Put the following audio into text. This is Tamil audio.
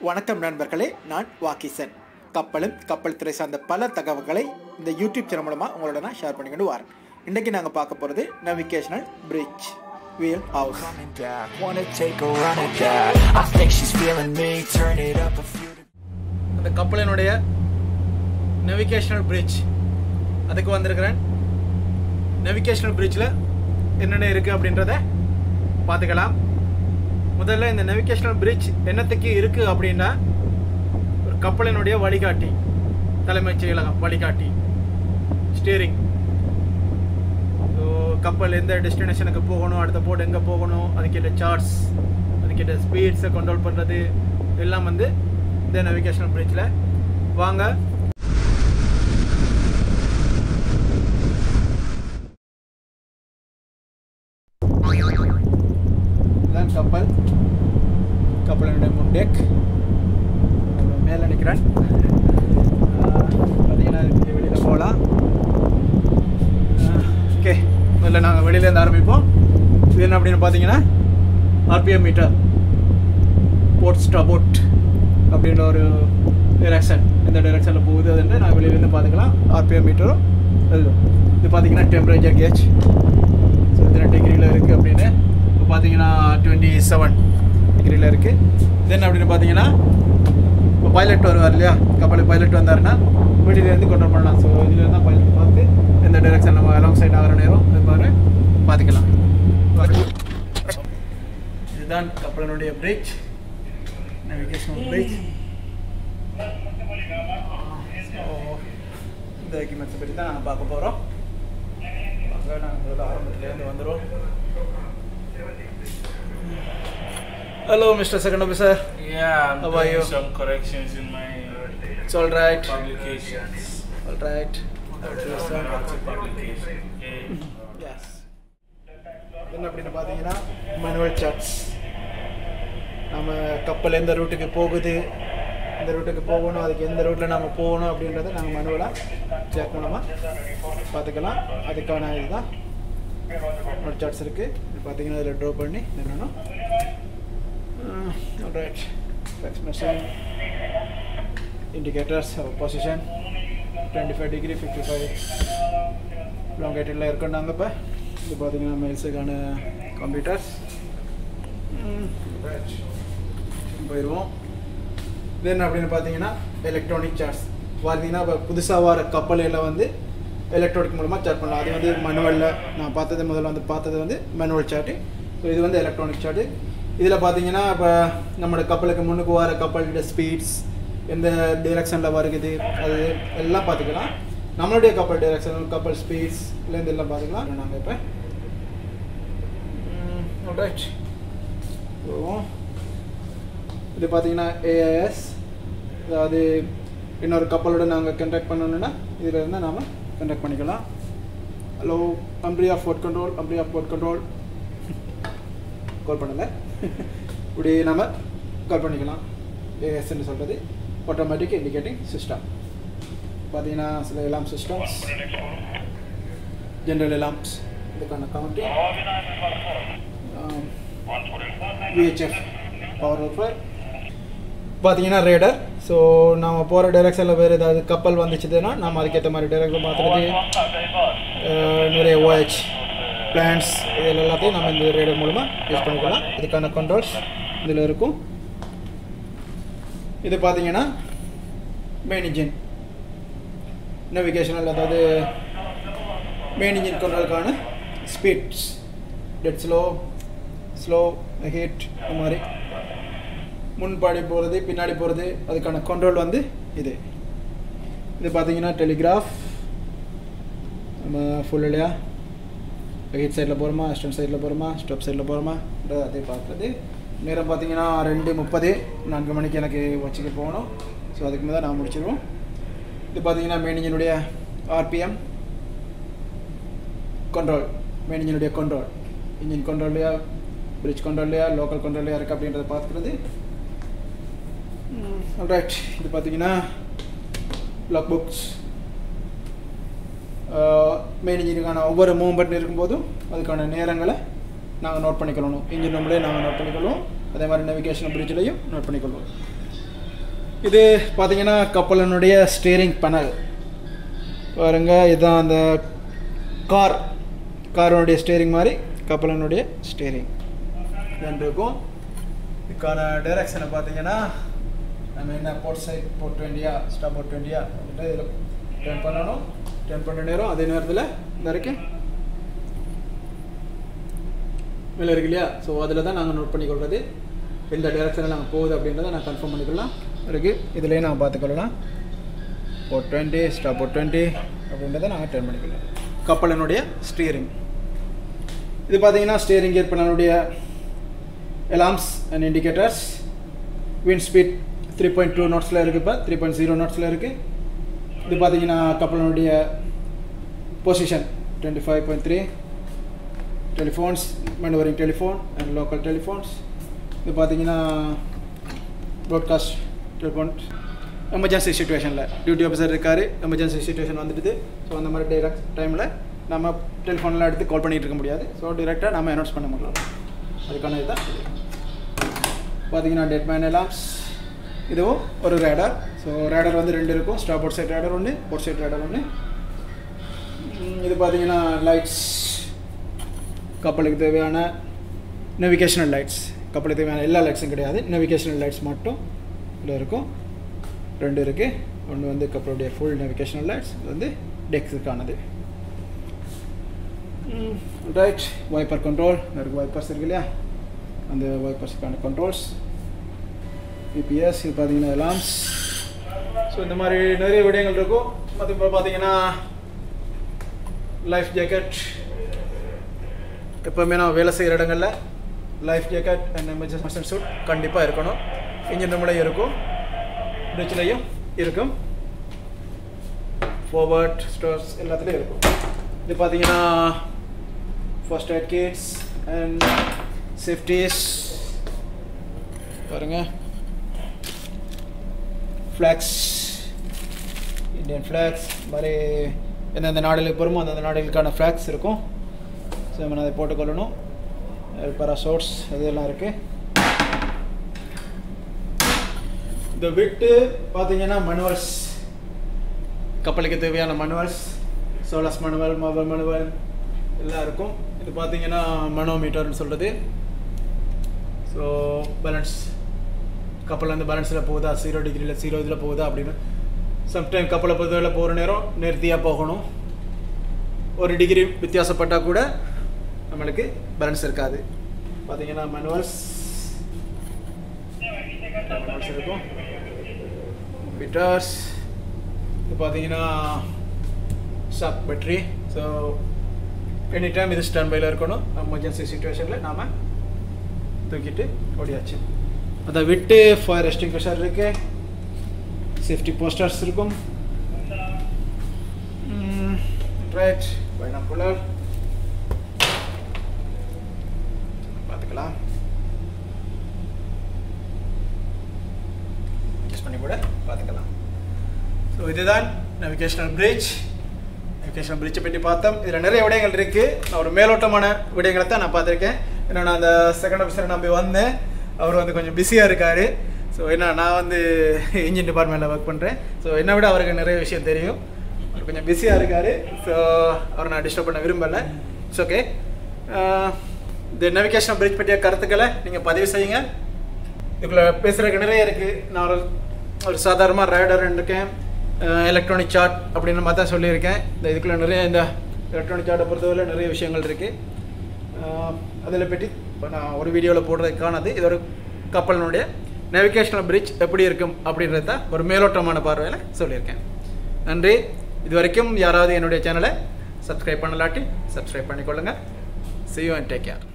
வணக்கம் நண்பர்களே நான் வாக்கிசன் கப்பலும் கப்பல் துறை சார்ந்த பல தகவல்களை இந்த யூடியூப் சேனல் மூலமாக உங்களோட நான் ஷேர் பண்ணிக்கிட்டு வரேன் இன்றைக்கி நாங்கள் பார்க்க போகிறது navigational bridge wheel house coming back. Wanna take a run at that? I think she's feeling me. Turn it up a few. அந்த கப்பலினுடைய நவிகேஷனல் பிரிட்ஜ் அதுக்கு வந்திருக்கிறேன் நவிகேஷனல் பிரிட்ஜில் என்னென்ன இருக்குது அப்படின்றத பார்த்துக்கலாம் முதல்ல இந்த நவிகேஷனல் பிரிட்ஜ் என்னத்துக்கு இருக்குது அப்படின்னா ஒரு கப்பலினுடைய வழிகாட்டி தலைமைச் செயலகம் வழிகாட்டி ஸ்டீரிங் ஸோ கப்பல் எந்த டெஸ்டினேஷனுக்கு போகணும் அடுத்த போர்ட் எங்கே போகணும் அதுக்கேற்ற சார்ட்ஸ் அதுக்கேற்ற ஸ்பீட்ஸை கண்ட்ரோல் பண்ணுறது எல்லாம் வந்து இந்த நவிகேஷனல் பிரிட்ஜில் வாங்க இதுதான் கப்பல் கப்பலினுடைய முன் டெக் மேலே நிற்கிறேன் பார்த்தீங்கன்னா இங்கே வெளியில் போகலாம் ஓகே முதல்ல நாங்கள் வெளியிலேருந்து ஆரம்பிப்போம் இது என்ன அப்படின்னு பார்த்தீங்கன்னா ஆர்பிஎம் மீட்டர் போர்ட் ஸ்டாபோட் அப்படின்ற ஒரு டைரக்ஷன் எந்த டைரக்ஷனில் போகுது அதுன்னு நாங்கள் வெளியிலேருந்து பார்த்துக்கலாம் ஆர்பிஎம் மீட்டரும் அது இது பார்த்தீங்கன்னா டெம்பரேச்சர் கேஜ் ஸோ இத்தனை டிகிரியில் இருக்குது அப்படின்னு இப்போ பார்த்தீங்கன்னா டுவெண்ட்டி செவன் டிகிரியில் இருக்குது தென் அப்படின்னு பார்த்தீங்கன்னா இப்போ பைலட் வருவார் இல்லையா கப்பலுக்கு பைலட் வந்தாருன்னா வெளியிலேருந்து கண்ட்ரோல் பண்ணலாம் ஸோ இதில் தான் பைலட் பார்த்து எந்த டைரக்ஷன் நம்ம அலாங் சைட் ஆகிற நேரம் இது பாரு பார்த்துக்கலாம் இதுதான் கப்பலினுடைய பிரிட்ஜ் நேவிகேஷனல் பிரிட்ஜ் இந்த எக்யூப்மெண்ட்ஸை பற்றி தான் நாங்கள் பார்க்க போகிறோம் வாங்க நாங்கள் முதல்ல ஆரம்பத்துலேருந்து வந்துடும் hello mister second officer Yeah, I'm How are doing you? some corrections in my it's all right publications. All right Lots of publication. Okay. Yes என்ன அப்படின்னு பார்த்தீங்கன்னா மேனுவல் சார்ட்ஸ் நம்ம கப்பல் எந்த ரூட்டுக்கு போகுது இந்த ரூட்டுக்கு போகணும் அதுக்கு எந்த ரூட்டில் நம்ம போகணும் அப்படின்றத நாங்கள் மேனுவலாக சேக் மூலமாக பார்த்துக்கலாம் அதுக்கான இதுதான் மேனுவல் சார்ட்ஸ் இருக்குது இது பார்த்தீங்கன்னா இதில் ட்ரா பண்ணி என்னென்னா right machine indicators our position 25 degree 55 லொங்கேட்டில் இருக்கோம் நாங்கள் இப்போ இது பார்த்தீங்கன்னா மெயில்ஸுக்கான கம்ப்யூட்டர்ஸ் போயிடுவோம் தென் அப்படின்னு பார்த்தீங்கன்னா எலக்ட்ரானிக் சார்ட்ஸ் பார்த்தீங்கன்னா இப்போ புதுசாக வர கப்பலில் வந்து எலக்ட்ரானிக் மூலமாக சார்ட் பண்ணலாம் அது வந்து மனுவலில் நான் பார்த்தது முதல்ல வந்து பார்த்தது வந்து மேனுவல் சார்ட்டு ஸோ இது வந்து எலக்ட்ரானிக் சார்ட்டு இதில் பார்த்தீங்கன்னா இப்போ நம்மளோட கப்பலுக்கு முன்னுக்கு வர கப்பலோட ஸ்பீட்ஸ் எந்த டைரெக்ஷனில் வருகுது அது எல்லாம் பார்த்துக்கலாம் நம்மளுடைய கப்பல் டைரெக்ஷன் கப்பல் ஸ்பீட்ஸ்லேருந்து எல்லாம் பார்த்துக்கலாம் நாங்கள் இப்போ ரைட் போவோம் இது பார்த்தீங்கன்னா ஏஐஎஸ் அதாவது இன்னொரு கப்பலோட நாங்கள் கண்டக்ட் பண்ணணுன்னா இதில் இருந்தால் நாம் கண்டக்ட் பண்ணிக்கலாம் hello Ambria port control Ambria port control call பண்ணலை இப்படி நம்ம கால் பண்ணிக்கலாம் ஏஎஸ்ன்னு சொல்கிறது ஆட்டோமேட்டிக் இண்டிகேட்டிங் சிஸ்டம் பார்த்தீங்கன்னா சில எலாம் சிஸ்டம்ஸ் ஜென்ரல் எலாம்ஸ் இதுக்கான கவுண்டிங் விஹெச்எஃப் பவர் ஆஃபர் பார்த்தீங்கன்னா ரேடர் ஸோ நாம் போகிற டைரெக்ஷனில் வேறு ஏதாவது கப்பல் வந்துச்சுதுன்னா நம்ம அதுக்கேற்ற மாதிரி டைரெக்ஷன் மாற்றுறது நிறைய ஓஹெச் பிளான்ஸ் இதில் எல்லாத்தையும் நம்ம இந்த ரேடர் மூலமாக யூஸ் பண்ணிக்கலாம் இதுக்கான கண்ட்ரோல்ஸ் இதில் இருக்கும் இது பார்த்தீங்கன்னா மெயின் இன்ஜின் நேவிகேஷனல் அதாவது மெயின் இன்ஜின் கண்ட்ரோலுக்கான speeds dead slow slow heat இந்த மாதிரி முன்பாடி போகிறது பின்னாடி போகிறது அதுக்கான கண்ட்ரோல் வந்து இது இது பார்த்தீங்கன்னா டெலிகிராஃப் நம்ம ஃபுல் இல்லையா ஹீட் சைடில் போகிறோமா ஸ்டெம் சைடில் போகிறோமா ஸ்டெப் சைடில் போகிறோமா அதே பார்க்குறது நேரம் பார்த்தீங்கன்னா ரெண்டு முப்பது நான்கு மணிக்கு எனக்கு வச்சுக்க போகணும் ஸோ அதுக்கு மேலே நான் முடிச்சிடுவோம் இது பார்த்தீங்கன்னா மெயின் இன்ஜினுடைய ஆர்பிஎம் கண்ட்ரோல் மெயின் இன்ஜினுடைய கண்ட்ரோல் இன்ஜின் கண்ட்ரோல்லையா பிரிட்ஜ் கண்ட்ரோல்லையா லோக்கல் கண்ட்ரோல்லையா இருக்குது அப்படின்றத பார்த்துக்கிறது ரைட் இது பார்த்தீங்கன்னா லாக் புக்ஸ் மெயின் இன்ஜினுக்கான ஒவ்வொரு மூவ்மெண்ட் இருக்கும்போதும் அதுக்கான நேரங்களை நாங்கள் நோட் பண்ணிக்கொள்ளணும் இன்ஜின் ரூம்லேயே நாங்கள் நோட் பண்ணிக்கொள்வோம் அதே மாதிரி நேவிகேஷன் பிரிட்ஜ்லையும் நோட் பண்ணிக்கொள்வோம் இது பார்த்தீங்கன்னா கப்பலினுடைய ஸ்டீரிங் பேனல் பாருங்க இதுதான் அந்த கார் காரோடைய ஸ்டீரிங் மாதிரி கப்பலினுடைய ஸ்டீரிங் இருக்கும் இதுக்கான டைரக்ஷனை பார்த்தீங்கன்னா நம்ம என்ன போர்ட் சைட் போர்ட் டுவெண்ட்டியா ஸ்டாப் போர்ட் டுவெண்ட்டியா அப்படின்ட்டு இதில் டென் பண்ணணும் டென் பண்ண நேரம் அதே நேரத்தில் இந்த வரைக்கும் மேலே இருக்கு இல்லையா ஸோ அதில் தான் நாங்கள் நோட் பண்ணிக்கொள்வது எந்த டைரக்ஷனில் நாங்கள் போகுது அப்படின்றத நான் கன்ஃபார்ம் பண்ணிக்கலாம் இருக்குது இதுலேயே நாங்கள் பார்த்துக்கொள்ளலாம் port twenty starboard port twenty அப்படின்றத நாங்கள் டென் பண்ணிக்கலாம் கப்பலினுடைய ஸ்டீரிங் இது பார்த்தீங்கன்னா ஸ்டீரிங் கியர் பண்ணனுடைய alarms and indicators wind speed three point two நாட்ஸில் இருக்குது இப்போ த்ரீ பாயிண்ட் ஜீரோ நாட்ஸில் இருக்குது இது பார்த்தீங்கன்னா கப்பலினுடைய position twenty five point three telephones manoeuvring telephone and local telephones இது பார்த்தீங்கன்னா ப்ராட்காஸ்ட் டெலிஃபோன் எமர்ஜென்சி சுச்சுவேஷனில் டியூட்டி ஆஃபீஸர் இருக்கார் எமர்ஜென்சி சுச்சுவேஷன் வந்துடுது ஸோ அந்த மாதிரி டைரக்ட் டைமில் நம்ம டெலிஃபோனில் எடுத்து கால் பண்ணிகிட்டு இருக்க முடியாது ஸோ டிரெக்டாக நம்ம அனௌன்ஸ் பண்ண முடியலாம் அதுக்கான இதுதான் இது. பார்த்தீங்கன்னா டெட் மேன் அலார்ம்ஸ் இதுவும் ஒரு ரேடர் ஸோ ரேடர் வந்து ரெண்டு இருக்கும் ஸ்டாப் அவுட் சைட் ரேடர் ஒன்று போர்ட் சைட் ரேடர் ஒன்று இது பார்த்தீங்கன்னா லைட்ஸ் கப்பலுக்கு தேவையான நெவிகேஷனல் லைட்ஸ் கப்பலுக்கு தேவையான எல்லா லைட்ஸும் கிடையாது நெவிகேஷனல் லைட்ஸ் மட்டும் இதில் இருக்கும் ரெண்டு இருக்குது ஒன்று வந்து கப்பலுடைய ஃபுல் நெவிகேஷனல் லைட்ஸ் இது வந்து டெக்ஸுக்கானது ரைட் வைப்பர் கண்ட்ரோல் இருக்கு வைப்பர்ஸ் இருக்கு இல்லையா அந்த வைப்பர்ஸுக்கான கண்ட்ரோல்ஸ் பிபிஎஸ் இது பார்த்தீங்கன்னா அலார்ம்ஸ் ஸோ இந்த மாதிரி நிறைய விடயங்கள் இருக்கும் மற்ற பார்த்தீங்கன்னா லைஃப் ஜாக்கெட் எப்போவுமே நான் வேலை செய்கிற இடங்களில் life jacket and emergency suit கண்டிப்பாக இருக்கணும் இன்ஜின் ரூம்லையும் இருக்கும் பிரிட்ஜ்லையும் இருக்கும் ஃபார்வர்ட் ஸ்டோர்ஸ் எல்லாத்துலேயும் இருக்கும் இது பார்த்தீங்கன்னா first aid kits and safeties பாருங்க ஃப்ளாக்ஸ் இந்தியன் ஃப்ளாக்ஸ் மாதிரி எந்தெந்த நாடுகளுக்கு போகிறோமோ அந்தந்த நாடுகளுக்கான ஃப்ளாக்ஸ் இருக்கும் ஸோ நம்ம அதை போட்டுக்கொள்ளணும் பராசோட்ஸ் இதெல்லாம் இருக்குது இந்த விட்டு பார்த்தீங்கன்னா மனுவல்ஸ் கப்பலுக்கு தேவையான manuals SOLAS manual mobile manual எல்லாம் இருக்கும் இது பார்த்தீங்கன்னா மனோமீட்டர்னு சொல்கிறது ஸோ பேலன்ஸ் கப்பல் வந்து பேலன்ஸில் போகுதா ஜீரோ டிகிரியில் ஜீரோ இதில் போகுதா அப்படின்னு சம்டைம் கப்பலை பொறுத்தவரை போகிற நேரம் நேர்த்தியாக போகணும் ஒரு டிகிரி வித்தியாசப்பட்டால் கூட நம்மளுக்கு பேலன்ஸ் இருக்காது பார்த்தீங்கன்னா மனுவல்ஸ் மனுவல்ஸ் இருக்கும் மீட்டர்ஸ் இது பார்த்தீங்கன்னா shop battery so any time இது ஸ்டாண்ட் பையில் இருக்கணும் எமர்ஜென்சி சுச்சுவேஷனில் நாம் தூக்கிட்டு ஓடியாச்சு அதை விட்டு ஃபயர் எஸ்டிங்விஷர் இருக்கு சேஃப்டி போஸ்டர்ஸ் இருக்கும் ரைட் பைனாக்குலர் பார்த்துக்கலாம் அட்ஜஸ்ட் பண்ணி கூட பார்த்துக்கலாம் ஸோ இதுதான் நவிகேஷனல் பிரிட்ஜ் நவிகேஷனல் பிரிட்ஜை பற்றி பார்த்தோம் இதில் நிறைய விடயங்கள் இருக்குது நான் ஒரு மேலோட்டமான விடயங்களை தான் நான் பார்த்துருக்கேன் ஏன்னா நான் அந்த செகண்ட் ஆஃபீஸரை நம்பி வந்தேன் அவர் வந்து கொஞ்சம் பிஸியாக இருக்கார் ஸோ என்ன நான் வந்து இன்ஜின் டிபார்ட்மெண்ட்டில் ஒர்க் பண்ணுறேன் ஸோ என்னை விட அவருக்கு நிறைய விஷயம் தெரியும் அவர் கொஞ்சம் பிஸியாக இருக்கார் ஸோ அவரை நான் டிஸ்டர்ப் பண்ண விரும்பலை இட்ஸ் ஓகே இந்த நவிகேஷன் பிரிட்ஜ் பற்றிய கருத்துக்களை நீங்கள் பதிவு செய்யுங்க இதுக்குள்ளே பேசுகிறதுக்கு நிறைய இருக்குது நான் ஒரு ஒரு சாதாரணமாக ரைடர் இருக்கேன் எலக்ட்ரானிக் சார்ட் அப்படின்னு மாதிரி தான் சொல்லியிருக்கேன் இந்த இதுக்குள்ளே நிறைய இந்த எலக்ட்ரானிக் சார்ட்டை பொறுத்தவரை நிறைய விஷயங்கள் இருக்குது அதில் பற்றி இப்போ நான் ஒரு வீடியோவில் போடுறதுக்கானது இது ஒரு கப்பலினுடைய நேவிகேஷனல் பிரிட்ஜ் எப்படி இருக்கும் அப்படின்றத ஒரு மேலோட்டமான பார்வையில் சொல்லியிருக்கேன் நன்றி இது வரைக்கும் யாராவது என்னுடைய சேனலை சப்ஸ்கிரைப் பண்ணலாட்டி சப்ஸ்கிரைப் பண்ணிக்கொள்ளுங்கள் see you and take care